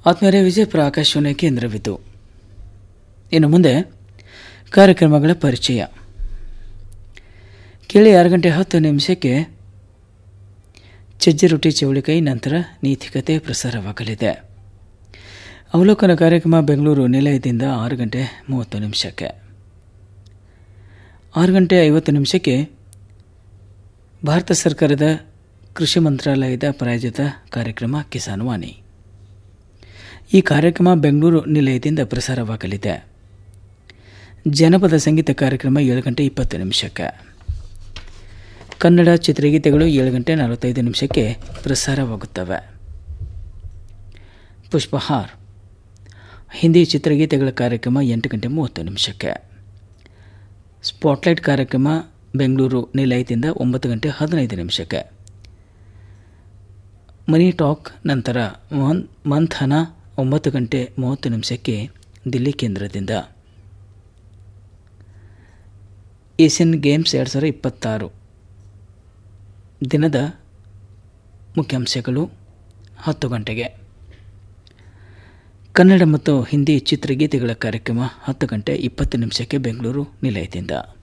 ಆತ್ಮೀಯರೇ ವಿಜಯಪುರ ಆಕಾಶವಾಣಿ ಕೇಂದ್ರವಿತು ಇನ್ನು ಮುಂದೆ ಕಾರ್ಯಕ್ರಮಗಳ ಪರಿಚಯ ಕೇಳಿ ಆರು ಗಂಟೆ ಹತ್ತು ನಿಮಿಷಕ್ಕೆ ಚಜ್ಜಿ ರೊಟ್ಟಿ ಚೌಳಿಕಾಯಿ ನಂತರ ನೀತಿಕತೆ ಪ್ರಸಾರವಾಗಲಿದೆ ಅವಲೋಕನ ಕಾರ್ಯಕ್ರಮ ಬೆಂಗಳೂರು ನಿಲಯದಿಂದ ಆರು ಗಂಟೆ ಮೂವತ್ತು ನಿಮಿಷಕ್ಕೆ ಆರು ಗಂಟೆ ಐವತ್ತು ನಿಮಿಷಕ್ಕೆ ಭಾರತ ಸರ್ಕಾರದ ಕೃಷಿ ಮಂತ್ರಾಲಯದ ಪ್ರಾಯೋಜಿತ ಕಾರ್ಯಕ್ರಮ ಕಿಸಾನ್ ವಾಣಿ ಈ ಕಾರ್ಯಕ್ರಮ ಬೆಂಗಳೂರು ನಿಲಯದಿಂದ ಪ್ರಸಾರವಾಗಲಿದೆ ಜನಪದ ಸಂಗೀತ ಕಾರ್ಯಕ್ರಮ ಏಳು ಗಂಟೆ ಇಪ್ಪತ್ತು ನಿಮಿಷಕ್ಕೆ ಕನ್ನಡ ಚಿತ್ರಗೀತೆಗಳು ಏಳು ಗಂಟೆ ನಲವತ್ತೈದು ನಿಮಿಷಕ್ಕೆ ಪ್ರಸಾರವಾಗುತ್ತವೆ ಪುಷ್ಪಹಾರ್ ಹಿಂದಿ ಚಿತ್ರಗೀತೆಗಳ ಕಾರ್ಯಕ್ರಮ ಎಂಟು ಗಂಟೆ ಮೂವತ್ತು ನಿಮಿಷಕ್ಕೆ ಸ್ಪಾಟ್ಲೈಟ್ ಕಾರ್ಯಕ್ರಮ ಬೆಂಗಳೂರು ನಿಲಯದಿಂದ ಒಂಬತ್ತು ಗಂಟೆ ಹದಿನೈದು ನಿಮಿಷಕ್ಕೆ ಮನಿ ಟಾಕ್ ನಂತರ ಮನ್ ಮಂಥನ ಒಂಬತ್ತು ಗಂಟೆ ಮೂವತ್ತು ನಿಮಿಷಕ್ಕೆ ದಿಲ್ಲಿ ಕೇಂದ್ರದಿಂದ ಏಷ್ಯನ್ ಗೇಮ್ಸ್ ಎರಡು ಸಾವಿರ ಇಪ್ಪತ್ತಾರು ದಿನದ ಮುಖ್ಯಾಂಶಗಳು ಹತ್ತು ಗಂಟೆಗೆ ಕನ್ನಡ ಮತ್ತು ಹಿಂದಿ ಚಿತ್ರಗೀತೆಗಳ ಕಾರ್ಯಕ್ರಮ ಹತ್ತು ಗಂಟೆ ಇಪ್ಪತ್ತು ನಿಮಿಷಕ್ಕೆ ಬೆಂಗಳೂರು ನಿಲಯದಿಂದ